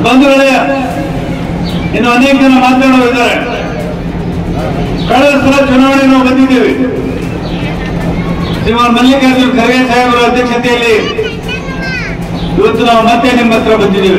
ಬಂಧುಗಳೇ ಇನ್ನು ಅನೇಕ ಜನ ಮಾತನಾಡೋರಿದ್ದಾರೆ ಕಳೆದ ಸಲ ಚುನಾವಣೆ ನಾವು ಬಂದಿದ್ದೇವೆ ಶ್ರೀಮಾನ್ ಮಲ್ಲಿಕಾರ್ಜುನ್ ಖರ್ಗೆ ಸಾಹೇಬರ ಅಧ್ಯಕ್ಷತೆಯಲ್ಲಿ ಇವತ್ತು ನಾವು ಮತ್ತೆ ನಿಮ್ಮ ಹತ್ರ ಬಂದಿದ್ದೇವೆ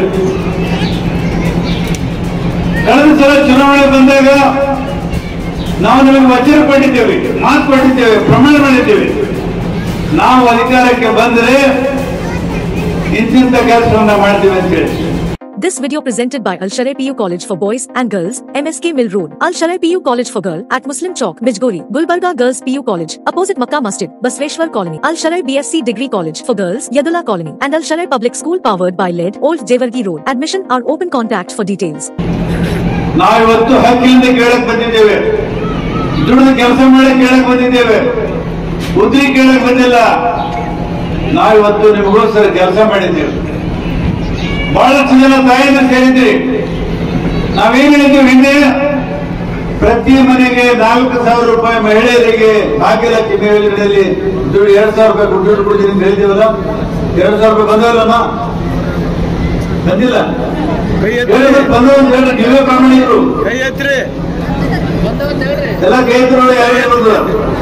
ಕಳೆದ ಸಲ ಚುನಾವಣೆ ಬಂದಾಗ ನಾವು ನಿಮಗೆ ವಚನ ಕೊಟ್ಟಿದ್ದೇವೆ ಮಾತು ಕೊಟ್ಟಿದ್ದೇವೆ ಪ್ರಮಾಣ ಮಾಡಿದ್ದೇವೆ ನಾವು ಅಧಿಕಾರಕ್ಕೆ ಬಂದರೆ ಇಂತಿಂತ ಕೆಲಸವನ್ನ ಮಾಡ್ತೀವಿ ಅಂತ ಹೇಳಿ This video presented by Al Sharai PU College for Boys and Girls, MSK Mill Road, Al Sharai PU College for Girl at Muslim Chowk, Bijgori, Gulbarga Girls PU College, opposite Makkah Masjid, Basveshwar Colony, Al Sharai BSc Degree College for Girls, Yadula Colony, and Al Sharai Public School powered by LED, Old Jewargi Road. Admission are open contact for details. ನಾವಿವತ್ತು ಹಕ್ಕಿಯಿಂದ ಕೇಳಕ್ ಬಂದಿದ್ದೇವೆ ದುಡಿದು ಕೆಲಸ ಮಾಡಕ್ ಕೇಳಕ್ ಬಂದಿದ್ದೇವೆ ಬುದ್ಧಿ ಕೇಳಕ್ ಬಂದಿಲ್ಲ ನಾವಿವತ್ತು ನಿಮಗೋಸ್ಕರ ಕೆಲಸ ಮಾಡಿದ್ದೇವೆ ಬಹಳಷ್ಟು ಜನ ತಾಯಿನ ಸೇರಿದ್ರಿ ನಾವೇನ್ ಹೇಳಿದ್ದೀವಿ ಹಿಂದೆ ಪ್ರತಿ ಮನೆಗೆ ನಾಲ್ಕು ಸಾವಿರ ರೂಪಾಯಿ ಮಹಿಳೆಯರಿಗೆ ಭಾಗ್ಯಲಕ್ಷ್ಮಿ ಯೋಜನೆಯಲ್ಲಿ ದುಡ್ಡು ಎರಡ್ ಸಾವಿರ ರೂಪಾಯಿ ಕೊಟ್ಟು ದುಡ್ಡು ಕೊಡ್ತೀನಿ ಅಂತ ಹೇಳಿದ್ದೀವಲ್ಲ ಎರಡ್ ಸಾವಿರ ರೂಪಾಯಿ ಬಂದವಲ್ಲಮ್ಮ ಬಂದಿಲ್ಲ ಹೇಳಿದ್ರೆ ಬಂದವು ಅಂತ ಹೇಳ್ರಿ ನೀವೇ ಪ್ರಾಮಾಣಿಕರು ಕೈ ಎತ್ರಿ ಎಲ್ಲ ಕೈತರು ಯಾರು ಬಂದ್ರು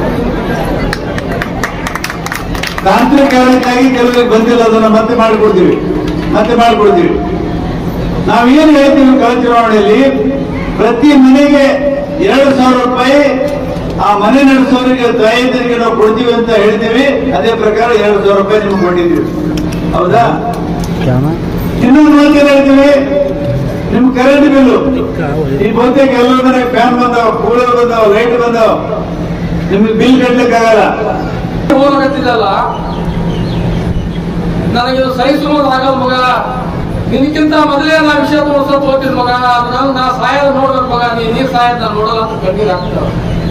ತಾಂತ್ರಿಕ ಕಾರಣಕ್ಕಾಗಿ ಕೆಲವರಿಗೆ ಬಂದಿಲ್ಲ ಅದನ್ನ ಮತ್ತೆ ಮಾಡಿಕೊಡ್ತೀವಿ ಮತ್ತೆ ಮಾಡಿಕೊಡ್ತೀವಿ ನಾವೇನು ಹೇಳ್ತೀವಿ ಕಳೆದ ಚುನಾವಣೆಯಲ್ಲಿ ಪ್ರತಿ ಮನೆಗೆ ಎರಡು ಸಾವಿರ ರೂಪಾಯಿ ಆ ಮನೆ ನಡೆಸೋರಿಗೆ ತಾಯಂದಿರಿಗೆ ನಾವು ಕೊಡ್ತೀವಿ ಅಂತ ಹೇಳ್ತೀವಿ ಅದೇ ಪ್ರಕಾರ ಎರಡು ಸಾವಿರ ರೂಪಾಯಿ ನಿಮ್ಗೆ ಕೊಟ್ಟಿದ್ದೀವಿ ಹೌದಾ ಇನ್ನೊಂದು ಮಾತು ಏನ್ ಹೇಳ್ತೀವಿ ನಿಮ್ ಕರೆಂಟ್ ಬಿಲ್ಲು ಈ ಬಹುತೇಕ ಎಲ್ಲರ ಮನೆಗೆ ಫ್ಯಾನ್ ಬಂದಾವ ಕೂಲರ್ ಬಂದಾವ ಲೈಟ್ ಬಂದಾವ ನಿಮ್ಗೆ ಬಿಲ್ ಕಟ್ಲಿಕ್ಕೆ ಆಗಲ್ಲ ಹೋಗತ್ತಿದ್ದಲ್ಲ ನನಗೆ ಇದು ಸಹಿಸುವುದಾಗಲ್ಲ ಮಗ ನಿನಕ್ಕಿಂತ ಮೊದಲೇ ನಾ ವಿಷಯ ತೋರ್ಸತ್ ಹೋಗ್ತೀನಿ ಮಗ ಅದನ್ನ ನಾ ಸಾಯದ ನೋಡ್ಬೇಕು ಮಗ ನೀ ನೀ ಸಾಯದ ನಾ ನೋಡಲ್ಲ ಅಂತ ಕಣ್ಣೀರ್ ಹಾಕ್ತಾವ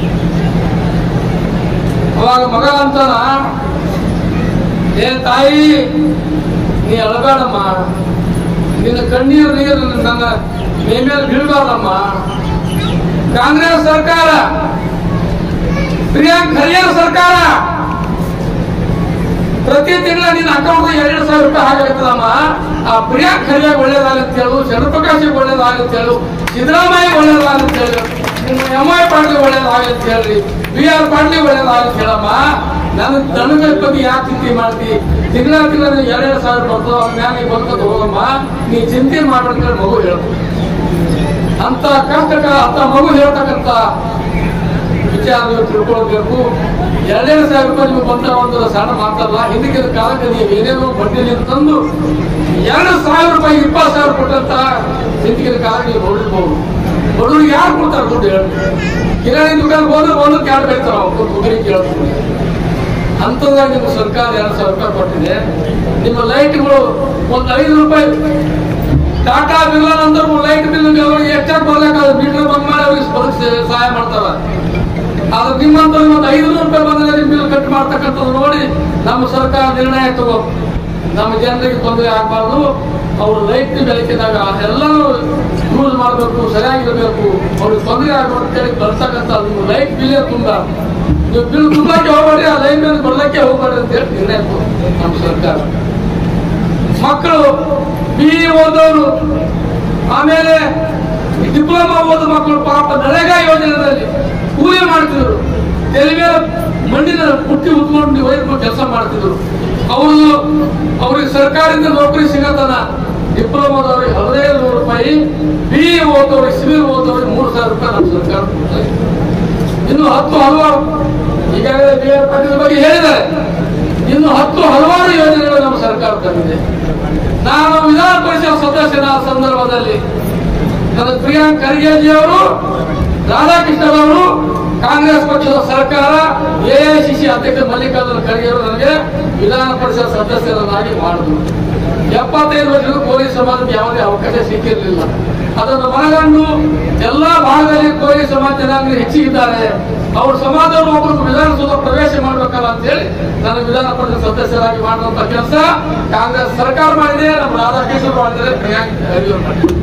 ಅವಾಗ ಮಗ ಅಂತಾನ ಏ ತಾಯಿ ನೀ ಅಳಬೇಡಮ್ಮ ನಿನ್ನ ಕಣ್ಣೀರು ನೀರು ನನ್ನ ಮೇ ಮೇಲೆ ಬೀಳ್ಬಾರ್ದಮ್ಮ ಕಾಂಗ್ರೆಸ್ ಸರ್ಕಾರ ಪ್ರಿಯಾಂಕ್ ಖರ್ಗೆ ಸರ್ಕಾರ ಪ್ರತಿ ತಿಂಗಳ ನಿನ್ನ ಅಕೌಂಟ್ ಎರಡು ಸಾವಿರ ರೂಪಾಯಿ ಹಾಕತ್ತದಮ್ಮ ಆ ಪ್ರಿಯಾಂಕ್ ಖರ್ಗೆ ಒಳ್ಳೇದಾಗತ್ತೆ ಹೇಳು ಚಂದ್ರಪ್ರಕಾಶ್ ಒಳ್ಳೇದಾಗತ್ತೆ ಹೇಳು ಸಿದ್ದರಾಮಯ್ಯ ಒಳ್ಳೇದಾಗತ್ತೆ ಹೇಳು ನಿಮ್ಮ ಎಂ ಐ ಪಾಟೀಲ್ ಒಳ್ಳೇದಾಗತ್ತೆ ಹೇಳ್ರಿ ಬಿ ಆರ್ ಪಾಟೀಲ್ ಒಳ್ಳೇದಾಗತ್ತೆ ಹೇಳಮ್ಮ ನನ್ನ ದನಗಳ ಬಗ್ಗೆ ಯಾಕೆ ಚಿಂತೆ ಮಾಡ್ತಿ ತಿಂಗಳ ತಿಂಗಳ ಎರಡೆರಡು ಸಾವಿರ ಬರ್ತದ ಮ್ಯಾಲ ನೀ ಬಂದ್ಕೊತ ಹೋಗಮ್ಮ ನೀ ಚಿಂತೆ ಮಾಡ್ಬೇಡ ಮಗು ಹೇಳು ಅಂತ ಕಷ್ಟಕ ಅಂತ ಮಗು ಹೇಳ್ತಕ್ಕಂತ ವಿಚಾರ ನೀವು ತಿಳ್ಕೊಳ್ಬೇಕು ಎರಡೆರಡು ಸಾವಿರ ರೂಪಾಯಿ ನಿಮಗೆ ಬಂದ ಒಂದು ಸಣ್ಣ ಮಾತಲ್ಲ ಹಿಂದಕ್ಕೆ ಕಾಲಕ್ಕೆ ನೀವು ಏನೇನೋ ಬಡ್ಡಿಯಲ್ಲಿ ತಂದು ಎರಡು ಸಾವಿರ ರೂಪಾಯಿ ಇಪ್ಪತ್ತು ಸಾವಿರ ಕೊಟ್ಟಂತ ಹಿಂದಿನ ಕಾಲ ನೀವು ನೋಡಿರ್ಬೋದು ಬಡವರಿಗೆ ಯಾರು ಕೊಡ್ತಾರೆ ದುಡ್ಡು ಹೇಳಿ ಕಿರಾಣಿ ದುಕಾನ್ ಹೋದ್ರೆ ಒಂದು ಕ್ಯಾಡ್ ಬೇಡ್ತಾರ ಅವ್ರು ತೊಗರಿ ಕೇಳ್ತಾರೆ ಅಂಥದ್ರಾಗ ನಿಮ್ಮ ಸರ್ಕಾರ ಎರಡು ಸಾವಿರ ರೂಪಾಯಿ ಕೊಟ್ಟಿದೆ ನಿಮ್ಮ ಲೈಟ್ಗಳು ಒಂದು ಐದು ರೂಪಾಯಿ ಟಾಟಾ ಬಿರ್ಲಾ ನಂತರ ಲೈಟ್ ಬಿಲ್ ಎಷ್ಟಾಗಿ ಬರ್ಬೇಕಾದ್ರೆ ಮೀಟರ್ ಬಂದ್ ಮಾಡಿ ಅವ್ರಿಗೆ ಬದುಕಿ ಸಹಾಯ ಮಾಡ್ತಾರ ಆದ್ರೆ ನಿಮ್ಮಂತ ಒಂದು ಐದುನೂರು ರೂಪಾಯಿ ಬಂದ್ರೆ ನಿಮ್ಮ ಬಿಲ್ ಕಟ್ ಮಾಡ್ತಕ್ಕಂಥದ್ದು ನೋಡಿ ನಮ್ಮ ಸರ್ಕಾರ ನಿರ್ಣಯ ತಗೋ ನಮ್ಮ ಜನರಿಗೆ ತೊಂದರೆ ಆಗಬಾರ್ದು ಅವ್ರು ಲೈಟ್ ಬೆಳಕಿದಾಗ ಎಲ್ಲರೂ ಯೂಸ್ ಮಾಡಬೇಕು ಸರಿಯಾಗಿರಬೇಕು ಅವ್ರಿಗೆ ತೊಂದರೆ ಆಗಬಾರ್ದು ಅಂತ ಹೇಳಿ ಬರ್ತಕ್ಕಂಥ ನೀವು ಲೈಟ್ ಬಿಲ್ ತುಂಬ ನೀವು ಬಿಲ್ ತುಂಬಕ್ಕೆ ಹೋಗ್ಬೇಡ್ರಿ ಆ ಲೈನ್ ಮೇಲೆ ಬರ್ಲಿಕ್ಕೆ ಹೋಗ್ಬೇಡ್ರಿ ಅಂತ ಹೇಳಿ ನಿರ್ಣಯ ತಗೋ ನಮ್ಮ ಸರ್ಕಾರ ಮಕ್ಕಳು ಬಿ ಓದೋರು ಆಮೇಲೆ ಡಿಪ್ಲೊಮಾ ಓದ ಮಕ್ಕಳು ಪಾಪ ನರೇಗಾ ಯೋಜನೆಯಲ್ಲಿ ಕೂಲಿ ಮಾಡ್ತಿದ್ರು ತಲೆ ಮೇಲೆ ಮಣ್ಣಿನ ಪುಟ್ಟಿ ಉತ್ಕೊಂಡು ವೈರ್ಗಳು ಕೆಲಸ ಮಾಡ್ತಿದ್ರು ಅವರು ಅವ್ರಿಗೆ ಸರ್ಕಾರದಿಂದ ನೌಕರಿ ಸಿಗತನ ಡಿಪ್ಲೊಮಾದವ್ರಿಗೆ ಹದಿನೈದು ನೂರು ರೂಪಾಯಿ ಬಿ ಓದೋರಿಗೆ ಸಿವಿಲ್ ಓದೋರಿಗೆ ಮೂರು ಸಾವಿರ ರೂಪಾಯಿ ನಮ್ಮ ಸರ್ಕಾರ ಕೊಡ್ತಾ ಇದೆ. ಇನ್ನು ಹತ್ತು ಹಲವಾರು ಈಗಾಗಲೇ ಬಿ ಆರ್ ಪಾಟೀಲ್ ಬಗ್ಗೆ ಹೇಳಿದ್ದಾರೆ ಇನ್ನು ಹತ್ತು ಹಲವಾರು ಯೋಜನೆಗಳು ನಮ್ಮ ಸರ್ಕಾರ ತಂದಿದೆ ನಾನು ವಿಧಾನ ಪರಿಷತ್ ಸದಸ್ಯನ ಸಂದರ್ಭದಲ್ಲಿ ನನ್ನ ಪ್ರಿಯಾಂಕ್ ಖರ್ಗೆಜಿ ಅವರು ರಾಧಾಕೃಷ್ಣನ್ ಅವರು ಕಾಂಗ್ರೆಸ್ ಪಕ್ಷದ ಸರ್ಕಾರ ಎಐಸಿಸಿ ಅಧ್ಯಕ್ಷ ಮಲ್ಲಿಕಾರ್ಜುನ ಖರ್ಗೆ ಅವರು ನನಗೆ ವಿಧಾನ ಪರಿಷತ್ ಸದಸ್ಯರನ್ನಾಗಿ ಮಾಡಿದ್ರು ಎಪ್ಪತ್ತೈದು ವರ್ಷದ ಕೋಲಿ ಸಮಾಜಕ್ಕೆ ಯಾವುದೇ ಅವಕಾಶ ಸಿಕ್ಕಿರಲಿಲ್ಲ ಅದನ್ನು ಮನಗಂಡು ಎಲ್ಲಾ ಭಾಗದಲ್ಲಿ ಕೋಲಿ ಸಮಾಜ ಜನಾಂಗ ಹೆಚ್ಚಿಗಿದ್ದಾರೆ ಅವ್ರ ಸಮಾಜವನ್ನು ಒಬ್ಬರು ವಿಧಾನಸೌಧ ಪ್ರವೇಶ ಮಾಡ್ಬೇಕಲ್ಲ ಅಂತ ಹೇಳಿ ನಾನು ವಿಧಾನ ಪರಿಷತ್ ಸದಸ್ಯರಾಗಿ ಮಾಡುವಂತ ಕೆಲಸ ಕಾಂಗ್ರೆಸ್ ಸರ್ಕಾರ ಮಾಡಿದೆ ನಮ್ಮ ರಾಧಾಕೃಷ್ಣ ಮಾಡಿದರೆ ಪ್ರಿಯಾಂಕ್ ಖರ್ಗೆ ಅವರು ಮಾಡಿದ್ದಾರೆ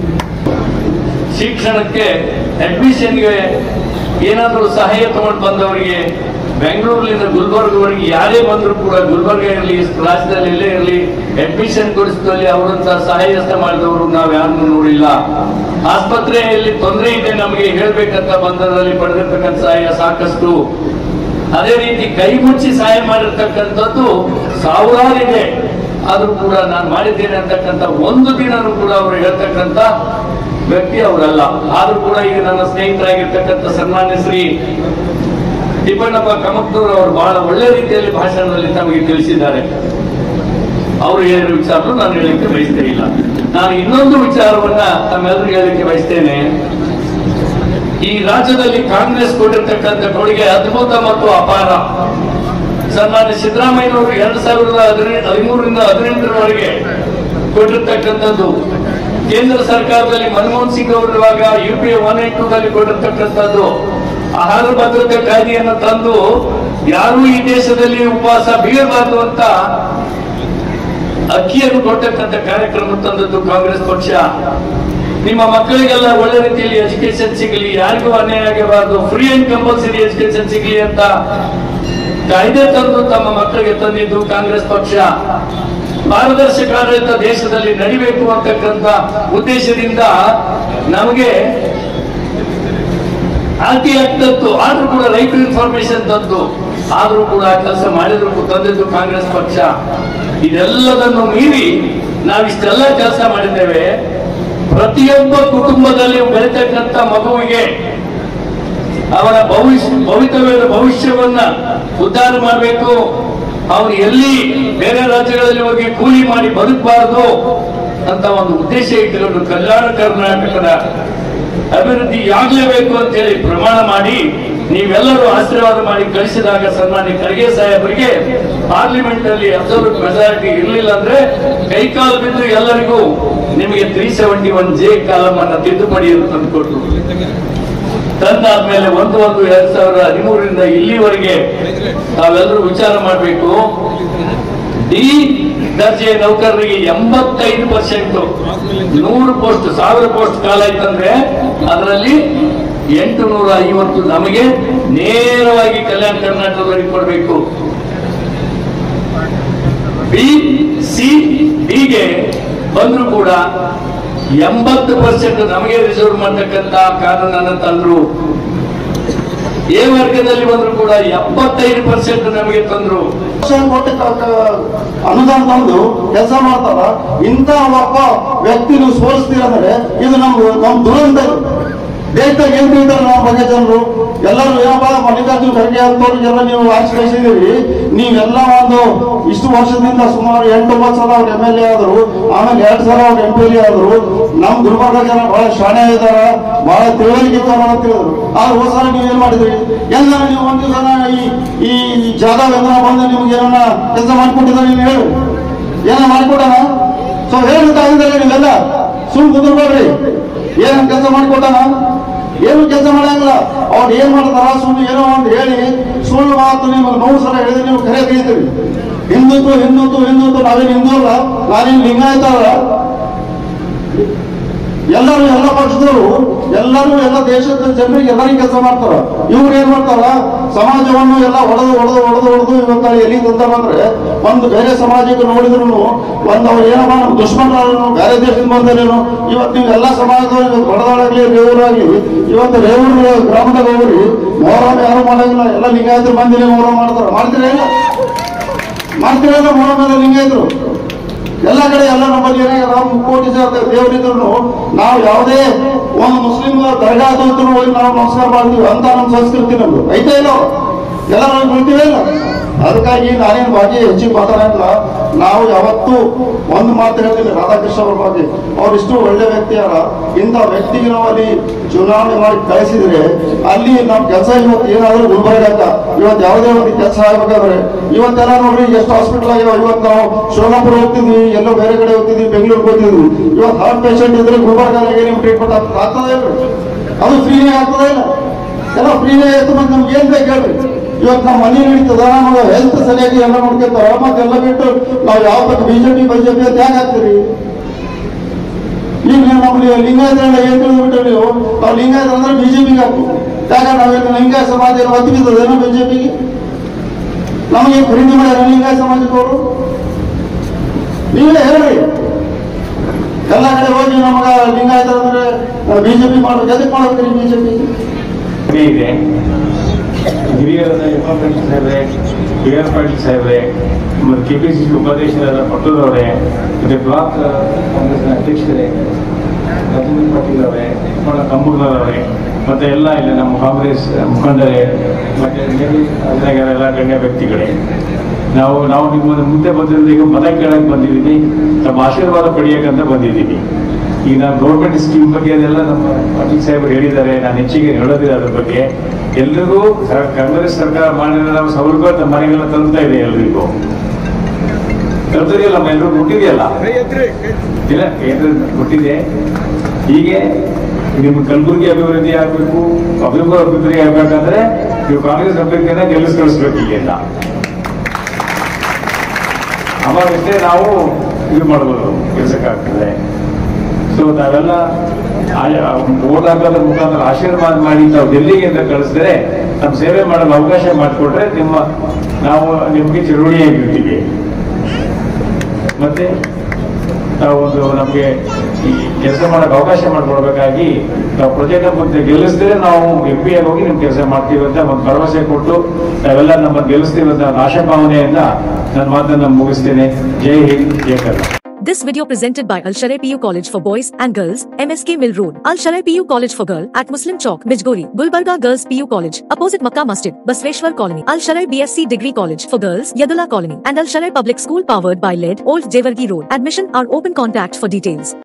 ಶಿಕ್ಷಣಕ್ಕೆ ಅಡ್ಮಿಷನ್ಗೆ ಏನಾದರೂ ಸಹಾಯ ತಗೊಂಡು ಬಂದವರಿಗೆ ಬೆಂಗಳೂರಿನಿಂದ ಗುಲ್ಬರ್ಗವರೆಗೆ ಯಾರೇ ಬಂದರೂ ಕೂಡ ಗುಲ್ಬರ್ಗ ಇರಲಿ ರಾಜ್ಯದಲ್ಲಿ ಎಲ್ಲೇ ಇರಲಿ ಅಡ್ಮಿಷನ್ ಕೊಡಿಸಿದಲ್ಲಿ ಅವರಂತ ಸಹಾಯ ಮಾಡಿದವರು ನಾವು ಯಾರನ್ನು ನೋಡಿ ಕೊಡಿಲ್ಲ ಆಸ್ಪತ್ರೆಯಲ್ಲಿ ತೊಂದರೆ ಇದೆ ನಮಗೆ ಹೇಳ್ಬೇಕಂತ ಬಂದದಲ್ಲಿ ಪಡೆದಿರ್ತಕ್ಕಂಥ ಸಹಾಯ ಸಾಕಷ್ಟು ಅದೇ ರೀತಿ ಕೈ ಮುಚ್ಚಿ ಸಹಾಯ ಮಾಡಿರ್ತಕ್ಕಂಥದ್ದು ಸಾವಿರಾರಿದೆ ಆದ್ರೂ ಕೂಡ ನಾನು ಮಾಡಿದ್ದೇನೆ ಅಂತಕ್ಕಂಥ ಒಂದು ದಿನನೂ ಕೂಡ ಅವರು ಹೇಳ್ತಕ್ಕಂಥ ವ್ಯಕ್ತಿ ಅವರಲ್ಲ ಆದ್ರೂ ಕೂಡ ಈಗ ನನ್ನ ಸ್ನೇಹಿತರಾಗಿರ್ತಕ್ಕಂಥ ಸನ್ಮಾನ್ಯ ಶ್ರೀ ತಿಪ್ಪಣ್ಣಪ್ಪ ಕಮಕ್ನೂರ್ ಅವರು ಬಹಳ ಒಳ್ಳೆ ರೀತಿಯಲ್ಲಿ ಭಾಷಣದಲ್ಲಿ ತಮಗೆ ತಿಳಿಸಿದ್ದಾರೆ ಅವರು ಹೇಳಿದ ವಿಚಾರ ನಾನು ಹೇಳಲಿಕ್ಕೆ ಬಯಸ್ತೇ ಇಲ್ಲ ನಾನು ಇನ್ನೊಂದು ವಿಚಾರವನ್ನ ತಮ್ಮೆಲ್ಲರಿಗೂ ಹೇಳಲಿಕ್ಕೆ ಬಯಸ್ತೇನೆ ಈ ರಾಜ್ಯದಲ್ಲಿ ಕಾಂಗ್ರೆಸ್ ಕೊಟ್ಟಿರ್ತಕ್ಕಂಥ ಕೊಡುಗೆ ಅದ್ಭುತ ಮತ್ತು ಅಪಾರ ಸನ್ಮಾನ್ಯ ಸಿದ್ದರಾಮಯ್ಯನವರು ಎರಡ್ ಸಾವಿರದ ಹದಿನೆಂಟು ಹದಿಮೂರರಿಂದ ಹದಿನೆಂಟರವರೆಗೆ ಕೊಟ್ಟಿರ್ತಕ್ಕಂಥದ್ದು ಕೇಂದ್ರ ಸರ್ಕಾರದಲ್ಲಿ ಮನಮೋಹನ್ ಸಿಂಗ್ ಅವರು ಇರುವಾಗ U P A one eight two ದಲ್ಲಿ ಕೊಟ್ಟಿರ್ತಕ್ಕಂಥದ್ದು ಆಹಾರ ಭದ್ರತೆ ಕಾಯ್ದೆಯನ್ನು ತಂದು ಯಾರೂ ಈ ದೇಶದಲ್ಲಿ ಉಪವಾಸ ಬೀಳಬಾರದು ಅಂತ ಅಕ್ಕಿಯನ್ನು ಕೊಟ್ಟಕ್ಕಂಥ ಕಾರ್ಯಕ್ರಮ ತಂದದ್ದು ಕಾಂಗ್ರೆಸ್ ಪಕ್ಷ ನಿಮ್ಮ ಮಕ್ಕಳಿಗೆಲ್ಲ ಒಳ್ಳೆ ರೀತಿಯಲ್ಲಿ ಎಜುಕೇಶನ್ ಸಿಗಲಿ ಯಾರಿಗೂ ಅನ್ಯಾಯ ಆಗಬಾರದು ಫ್ರೀ ಅಂಡ್ ಕಂಪಲ್ಸರಿ ಎಜುಕೇಶನ್ ಸಿಗಲಿ ಅಂತ ಕಾಯ್ದೆ ತಂದು ತಮ್ಮ ಮಕ್ಕಳಿಗೆ ತಂದಿದ್ದು ಕಾಂಗ್ರೆಸ್ ಪಕ್ಷ ಪಾರದರ್ಶಕ ಆಡಳಿತ ದೇಶದಲ್ಲಿ ನಡಿಬೇಕು ಅಂತಕ್ಕಂಥ ಉದ್ದೇಶದಿಂದ ನಮಗೆ ಆರ್ಟಿ ಆಕ್ಟ್ ತಂತು ಆದ್ರೂ ಕೂಡ ರೈಟ್ ಟು ಇನ್ಫಾರ್ಮೇಶನ್ ತಂತು ಆದ್ರೂ ಕೂಡ ಕೆಲಸ ಮಾಡಿದ್ರು ತಂದಿದ್ದು ಕಾಂಗ್ರೆಸ್ ಪಕ್ಷ ಇದೆಲ್ಲದನ್ನು ಮೀರಿ ನಾವಿಷ್ಟೆಲ್ಲ ಕೆಲಸ ಮಾಡಿದ್ದೇವೆ ಪ್ರತಿಯೊಬ್ಬ ಕುಟುಂಬದಲ್ಲಿ ಬೆಳೀತಕ್ಕಂಥ ಮಗುವಿಗೆ ಅವನ ಭವಿಷ್ಯ ಭವಿತವ್ಯದ ಭವಿಷ್ಯವನ್ನ ಉದ್ಧಾರ ಮಾಡಬೇಕು ಅವನು ಎಲ್ಲಿ ಬೇರೆ ರಾಜ್ಯಗಳಲ್ಲಿ ಹೋಗಿ ಕೂಲಿ ಮಾಡಿ ಬದುಕಬಾರದು ಅಂತ ಒಂದು ಉದ್ದೇಶ ಇಟ್ಟುಕೊಂಡು ಕಲ್ಯಾಣ ಕರ್ನಾಟಕದ ಅಭಿವೃದ್ಧಿ ಆಗ್ಲೇಬೇಕು ಅಂತ ಹೇಳಿ ಪ್ರಮಾಣ ಮಾಡಿ ನೀವೆಲ್ಲರೂ ಆಶೀರ್ವಾದ ಮಾಡಿ ಕಳಿಸಿದಾಗ ಸನ್ಮಾನ್ಯ ಖರ್ಗೆ ಸಾಹೇಬರಿಗೆ ಪಾರ್ಲಿಮೆಂಟ್ ಅಲ್ಲಿ ಅಬ್ಸಲ್ಯೂಟ್ ಮೆಜಾರಿಟಿ ಇರಲಿಲ್ಲ ಅಂದ್ರೆ ಕೈಕಾಲು ಬಿದ್ದು ಎಲ್ಲರಿಗೂ ನಿಮಗೆ three seventy one J column ಅನ್ನ ತಿದ್ದುಪಡಿ ಅಂತ ತಂದುಕೊಟ್ರು ತಂದಾದ್ಮೇಲೆ ಒಂದು ಒಂದು ಎರಡ್ ಸಾವಿರದ ಹದಿಮೂರರಿಂದ ಇಲ್ಲಿವರೆಗೆ ತಾವೆಲ್ಲರೂ ವಿಚಾರ ಮಾಡಬೇಕು ಡಿ ದರ್ಜೆ ನೌಕರರಿಗೆ ಎಂಬತ್ತೈದು ಪರ್ಸೆಂಟ್ ನೂರು ಪೋಸ್ಟ್ ಸಾವಿರ ಪೋಸ್ಟ್ ಕಾಲ ಇತ್ತಂದ್ರೆ ಅದರಲ್ಲಿ ಎಂಟು ನೂರ ಐವತ್ತು ನಮಗೆ ನೇರವಾಗಿ ಕಲ್ಯಾಣ ಕರ್ನಾಟಕದವರಿಗೆ ಕೊಡಬೇಕು ಬಿ ಸಿ ಡಿಗೆ ಬಂದ್ರು ಕೂಡ ಎಂಬತ್ತು ಪರ್ಸೆಂಟ್ ನಮಗೆ ರಿಸರ್ವ್ ಮಾಡತಕ್ಕಂತ ಕಾನೂನನ್ನು ತಂದ್ರು ಎ ವರ್ಗದಲ್ಲಿ ಬಂದ್ರು ಕೂಡ ಎಪ್ಪತ್ತೈದು ಪರ್ಸೆಂಟ್ ನಮಗೆ ತಂದ್ರು ಶಿಕ್ಷಣ ಕೊಟ್ಟ ಅನುದಾನ ತಂದು ಕೆಲಸ ಮಾಡ್ತಾರ ಇಂಥ ಒಬ್ಬ ವ್ಯಕ್ತಿ ನೀವು ಸೋಲಿಸ್ತೀರ ಅಂದ್ರೆ ಇದು ನಮ್ದು ನಮ್ ದುರಂತ ಇದು. ದೇಶದಾಗ ಏನ್ ತಿಳಿತಾರೆ ನಮ್ಮ ಬಗ್ಗೆ ಜನರು ಎಲ್ಲರೂ ಏನಪ್ಪ ಮಲ್ಲಿಕಾರ್ಜುನ ಖರ್ಗೆ ಅಂತವ್ರಿಗೆಲ್ಲ ನೀವು ಆರಿಸಿ ಕಳಿಸಿದೀವಿ ನೀವೆಲ್ಲ ಒಂದು ಇಷ್ಟು ವರ್ಷದಿಂದ ಸುಮಾರು ಎಂಟು ಒಂಬತ್ತು ಸಲ ಅವ್ರು ಎಮ್ ಎಲ್ ಎ ಆದ್ರು ಆಮೇಲೆ ಎರಡ್ ಸಲ ಅವ್ರು ಎಂ ಪಿ ಎಲ್ ಎ ಆದ್ರು ನಮ್ ಗುಲ್ಬರ್ಗ ಜನ ಬಹಳ ಶಾಣೆ ಇದಾರ ಬಹಳ ತಿಳುವಳಿಕೆ ಇದ್ದಾರ ಅಂತ ಹೇಳಿದ್ರು ಆದ್ರೆ ಹೋದ ಸಲ ನೀವು ಏನ್ ಮಾಡಿದ್ರಿ ಎಲ್ಲ ನೀವು ಒಂದು ದಿವಸ ಈ ಈ ಜಾಧವ್ ಎಂದ್ರ ಬಂದು ನಿಮ್ಗೆ ಏನನ್ನ ಕೆಲಸ ಮಾಡ್ಕೊಟ್ಟಿದ್ದಾರೆ ನೀವು ಹೇಳು ಏನ ಮಾಡ್ಕೊಟ್ಟಾನ ಸೊ ಹೇಳ್ಬೇಕಾಗಿದ್ದಾರೆ ನೀವೆಲ್ಲ ಸುಮ್ ಕುದುರ್ಬೇಡ್ರಿ ಏನ್ ಕೆಲಸ ಮಾಡ್ಕೊಟ್ಟಾನ ಏನು ಕೆಲಸ ಮಾಡಂಗಿಲ್ಲ ಅವ್ರು ಏನ್ ಮಾಡ್ತಾರ ಸುಮ್ಮನೆ ಏನೋ ಒಂದು ಹೇಳಿ ಸುಳ್ಳು ಮಾತು ನಿಮ್ಗೆ ನೋವು ಸಲ ಹೇಳಿದ್ರೆ ನೀವು ಕರೆ ತಿಳಿತೀರಿ ಹಿಂದುತ್ವ ಹಿಂದುತ್ವ ಹಿಂದುತ್ವ ನಾವೇನು ಹಿಂದೂ ಅಲ್ಲ ನಾವೇನು ಲಿಂಗಾಯತ ಅಲ್ಲ ಎಲ್ಲರೂ ಎಲ್ಲ ಪಕ್ಷದವರು ಎಲ್ಲರೂ ಎಲ್ಲ ದೇಶದ ಜನರಿಗೆ ಎಲ್ಲರಿಗೂ ಕೆಲಸ ಮಾಡ್ತಾರ ಇವ್ರು ಏನ್ ಮಾಡ್ತಾರ ಸಮಾಜವನ್ನು ಎಲ್ಲ ಹೊಡೆದು ಹೊಡೆದು ಹೊಡೆದು ಹೊಡೆದು ಇವತ್ತ ಎಲ್ಲಿ ತಂದ ಬಂದ್ರೆ ಒಂದು ಬೇರೆ ಸಮಾಜಕ್ಕೆ ನೋಡಿದ್ರು ಒಂದು ಅವ್ರು ಏನಪ್ಪ ನಮ್ಮ ದುಶ್ಮನರು ಬೇರೆ ದೇಶದಿಂದ ಬಂದರೇನು ಇವತ್ತು ನೀವು ಎಲ್ಲ ಸಮಾಜದವರು ಇವತ್ತು ಹೊಡೆದಾಡಾಗ್ಲಿ ರೇವೂರಾಗ್ಲಿ ಇವತ್ತು ರೇವೂರು ಗ್ರಾಮದಾಗ ಹೋಗ್ರಿ ಮೊಹರಂ ಯಾರು ಮಾಡಂಗಿಲ್ಲ ಎಲ್ಲ ಲಿಂಗಾಯತರು ಮಂದಿನೇ ಮೊಹರಂ ಮಾಡ್ತಾರ ಮಾಡ್ತೀರಾ ಇಲ್ಲ ಮಾಡ್ತೀರಾ ಇಲ್ಲ ಮೊಹರಂ ಎಲ್ಲ ಲಿಂಗಾಯತರು ಎಲ್ಲ ಕಡೆ ಎಲ್ಲ ನಮ್ಮಲ್ಲಿ ಏನಾಗ್ಯದ ಮುಕ್ಕೋಟಿ ಜನ ದೇವರಿದ್ರು ನಾವು ಯಾವುದೇ ಒಂದು ಮುಸ್ಲಿಂ ದರ್ಗಾ ಹೋಗಿ ನಾವು ನಮಸ್ಕಾರ ಮಾಡ್ತೀವಿ ಅಂತ ನಮ್ಮ ಸಂಸ್ಕೃತಿ ನಮ್ದು ಐತೆ ಇಲ್ಲ ಎಲ್ಲ ನಾವು ಬಿಡ್ತೀವಿ ಇಲ್ಲ ಅದಕ್ಕಾಗಿ ನಾನೇನು ಬಗ್ಗೆ ಹೆಚ್ಚಿಗೆ ಮಾತಾಡಂಗಿಲ್ಲ ನಾವು ಯಾವತ್ತೂ ಒಂದು ಮಾತು ಹೇಳ್ತೀನಿ ರಾಧಾಕೃಷ್ಣ ಅವ್ರ ಬಗ್ಗೆ ಅವ್ರು ಇಷ್ಟು ಒಳ್ಳೆ ವ್ಯಕ್ತಿ ಅಲ್ಲ ಇಂಥ ವ್ಯಕ್ತಿಗೆ ನಾವು ಅಲ್ಲಿ ಚುನಾವಣೆ ಮಾಡಿ ಕಳಿಸಿದ್ರೆ ಅಲ್ಲಿ ನಮ್ಮ ಕೆಲಸ ಇವತ್ತು ಏನಾದ್ರೂ ಗುಲ್ಬರ್ಗಾಕ ಇವತ್ತು ಯಾವುದೇ ಒಂದು ಕೆಲಸ ಆಗ್ಬೇಕಾದ್ರೆ ಇವತ್ತೆಲ್ಲ ನೋಡ್ರಿ ಎಷ್ಟು ಹಾಸ್ಪಿಟಲ್ ಆಗ್ಯಾವ ಇವತ್ತು ನಾವು ಶಿವನಾಪುರ ಹೋಗ್ತಿದ್ವಿ ಎಲ್ಲೋ ಬೇರೆ ಕಡೆ ಹೋಗ್ತಿದ್ವಿ ಬೆಂಗಳೂರಿಗೆ ಹೋಗ್ತಿದ್ವಿ ಇವತ್ತು ಹಾರ್ಟ್ ಪೇಷಂಟ್ ಇದ್ರೆ ಗುಲ್ಬರ್ಗಾದಾಗೆ ನಿಮ್ಗೆ ಟ್ರೀಟ್ಮೆಂಟ್ ಆಗ್ತದೆ ಇಲ್ರಿ ಅದು ಫ್ರೀನೇ ಆಗ್ತದೆ ಇಲ್ಲ ಎಲ್ಲ ಫ್ರೀನೇ ಆಯ್ತು ಮತ್ತೆ ನಮ್ಗೆ ಏನ್ ಬೇಕು ಹೇಳ್ರಿ ಇವತ್ತು ನಮ್ಮ ಮನೆ ನಡೀತದ ನಮಗೆ ಹೆಲ್ತ್ ಸರಿಯಾಗಿ ಎಲ್ಲ ನೋಡ್ಕೊತಾರ ಮತ್ತೆಲ್ಲ ಬಿಟ್ಟು ನಾವು ಯಾವ ಬಗ್ಗೆ ಬಿಜೆಪಿ ಬಿಜೆಪಿ ಅಂತ ಯಾಕೆ ಹಾಕ್ತೀರಿ ಈಗ ನೀವು ನಮ್ಮಲ್ಲಿ ಲಿಂಗಾಯತರೆಲ್ಲ ಏನ್ ತಿಳಿದ್ಬಿಟ್ಟು ನೀವು ನಾವು ಲಿಂಗಾಯತ ಅಂದ್ರೆ ಬಿಜೆಪಿಗೆ ಹಾಕು ಯಾಕಂದ್ರೆ ನಾವೇನು ಲಿಂಗಾಯತ ಸಮಾಜ ಏನು ಒತ್ತಿದ್ದದೇನೋ ಬಿಜೆಪಿಗೆ ನಮಗೆ ಖರೀದಿ ಮಾಡ್ಯಾರ ಲಿಂಗಾಯತ ಸಮಾಜದವರು ನೀವೇ ಹೇಳ್ರಿ ಎಲ್ಲ ಕಡೆ ಹೋಗಿ ನಮಗ ಲಿಂಗಾಯತ ಅಂದ್ರೆ ಬಿಜೆಪಿ ಮಾಡ್ಬೇಕು ಎದಕ್ಕೆ ಮಾಡ್ಬೇಕ್ರಿ ಬಿಜೆಪಿ ಇದೇ ಇದೆ ಹಿರಿಯರಾದ ಎಂ ಎಂ ಪಾಟೀಲ್ ಸಾಹೇಬ್ರೆ ಬಿ ಆರ್ ಪಾಟೀಲ್ ಸಾಹೇಬ್ರೆ ಮತ್ತು ಕೆ ಪಿ ಸಿ ಸಿ ಉಪಾಧ್ಯಕ್ಷರಾದ ಪಟ್ಟೂರವರೇ ಮತ್ತು ಬ್ಲಾಕ್ ಕಾಂಗ್ರೆಸ್ನ ಅಧ್ಯಕ್ಷರೇ ರಾಜೇಂದ್ರ ಪಾಟೀಲ್ ಅವರೇ ಲಕ್ಷ್ಮಣ ಕಂಬೂರ್ನವರೇ ಮತ್ತು ಎಲ್ಲ ಇಲ್ಲಿ ನಮ್ಮ ಕಾಂಗ್ರೆಸ್ ಮುಖಂಡರೇ ಮತ್ತು ಎಲ್ಲ ಗಣ್ಯ ವ್ಯಕ್ತಿಗಳೇ ನಾವು ನಾವು ನಿಮ್ಮ ಮುಂದೆ ಬಂದಿರೋದು ಈಗ ಮತ ಕೇಳಕ್ಕೆ ಬಂದಿದ್ದೀವಿ ನಮ್ಮ ಆಶೀರ್ವಾದ ಪಡೆಯೋಕ್ಕಂತ ಬಂದಿದ್ದೀವಿ ಈಗ ನಾನು ಗೌರ್ಮೆಂಟ್ ಸ್ಕೀಮ್ ಬಗ್ಗೆ ಅದೆಲ್ಲ ನಮ್ಮ ಪಾಟೀಲ್ ಸಾಹೇಬರು ಹೇಳಿದ್ದಾರೆ ನಾನು ಹೆಚ್ಚಿಗೆ ಹೇಳೋದಿಲ್ಲ ಅದ್ರ ಬಗ್ಗೆ ಎಲ್ರಿಗೂ ಸ- ಕಾಂಗ್ರೆಸ್ ಸರ್ಕಾರ ಮಾಡಿರೋ ನಾವು ಸೌಲಭ್ಯ ನಮ್ಮ ಮನೆಗೆಲ್ಲ ತಲುಪ್ತಾ ಇದೆ ಎಲ್ರಿಗೂ ತಲುಪ್ತಿದೆಯಲ್ಲ ನಮ್ಮ ಎಲ್ರಿಗೂ ಮುಟ್ಟಿದೆಯಲ್ಲ ಇಲ್ಲ ಕೇಂದ್ರ ಕೊಟ್ಟಿದೆ ಹೀಗೆ ನಿಮ್ಮ ಕಲಬುರಗಿ ಅಭಿವೃದ್ಧಿ ಆಗಬೇಕು ಅಭಿವೃದ್ಧಿ ಅಭಿವೃದ್ಧಿ ಆಗ್ಬೇಕಂದ್ರೆ ನೀವು ಕಾಂಗ್ರೆಸ್ ಅಭ್ಯರ್ಥಿಯನ್ನ ಗೆಲ್ಲಿಸ್ ಕಳಿಸ್ಬೇಕು ಈಗೆಲ್ಲ ಅವಾಗಷ್ಟೇ ನಾವು ಇದು ಮಾಡ್ಬೋದು ಕೆಲಸಕ್ಕಾಗ್ತದೆ ಸೊ ನಾವೆಲ್ಲ ಓಟ್ ಹಾಕೋದ್ರ ಮುಖಾಂತರ ಆಶೀರ್ವಾದ ಮಾಡಿ ತಾವು ಡೆಲ್ಲಿಗೆ ಅಂತ ಕಳಿಸಿದ್ರೆ ನಮ್ಮ ಸೇವೆ ಮಾಡಲು ಅವಕಾಶ ಮಾಡಿಕೊಟ್ರೆ ನಿಮ್ಮ ನಾವು ನಿಮಗೆ ಚಿರುವಣಿಯಾಗಿರ್ತೀವಿ ಮತ್ತೆ ನಾವು ಒಂದು ನಮಗೆ ಈ ಕೆಲಸ ಮಾಡಕ್ಕೆ ಅವಕಾಶ ಮಾಡಿಕೊಡ್ಬೇಕಾಗಿ ನಾವು ಪ್ರೊಜೆಕ್ಟ್ ಮುಂದೆ ಗೆಲ್ಲಿಸಿದ್ರೆ ನಾವು ಎಂ ಪಿ ಹೋಗಿ ನಿಮ್ ಕೆಲಸ ಮಾಡ್ತೀವಿ ಅಂತ ಒಂದು ಭರವಸೆ ಕೊಟ್ಟು ನಾವೆಲ್ಲ ನಮ್ಮ ಗೆಲ್ಲಿಸ್ತೀವಿ ಅಂತ ಒಂದು ಆಶಾಭಾವನೆಯಿಂದ ನನ್ನ ಮಾತನ್ನ ಮುಗಿಸ್ತೇನೆ ಜೈ ಹಿಂದ್ ಜೈ Karnataka This video presented by Al Sharai PU College for Boys and Girls, MSK Mill Road, Al Sharai PU College for Girl at Muslim Chowk, Bijgori, Gulbarga Girls PU College, opposite Makkah Masjid, Basveshwar Colony, Al Sharai BSc Degree College for Girls, Yadula Colony, and Al Sharai Public School powered by LED, Old Jewargi Road. Admission are open contact for details.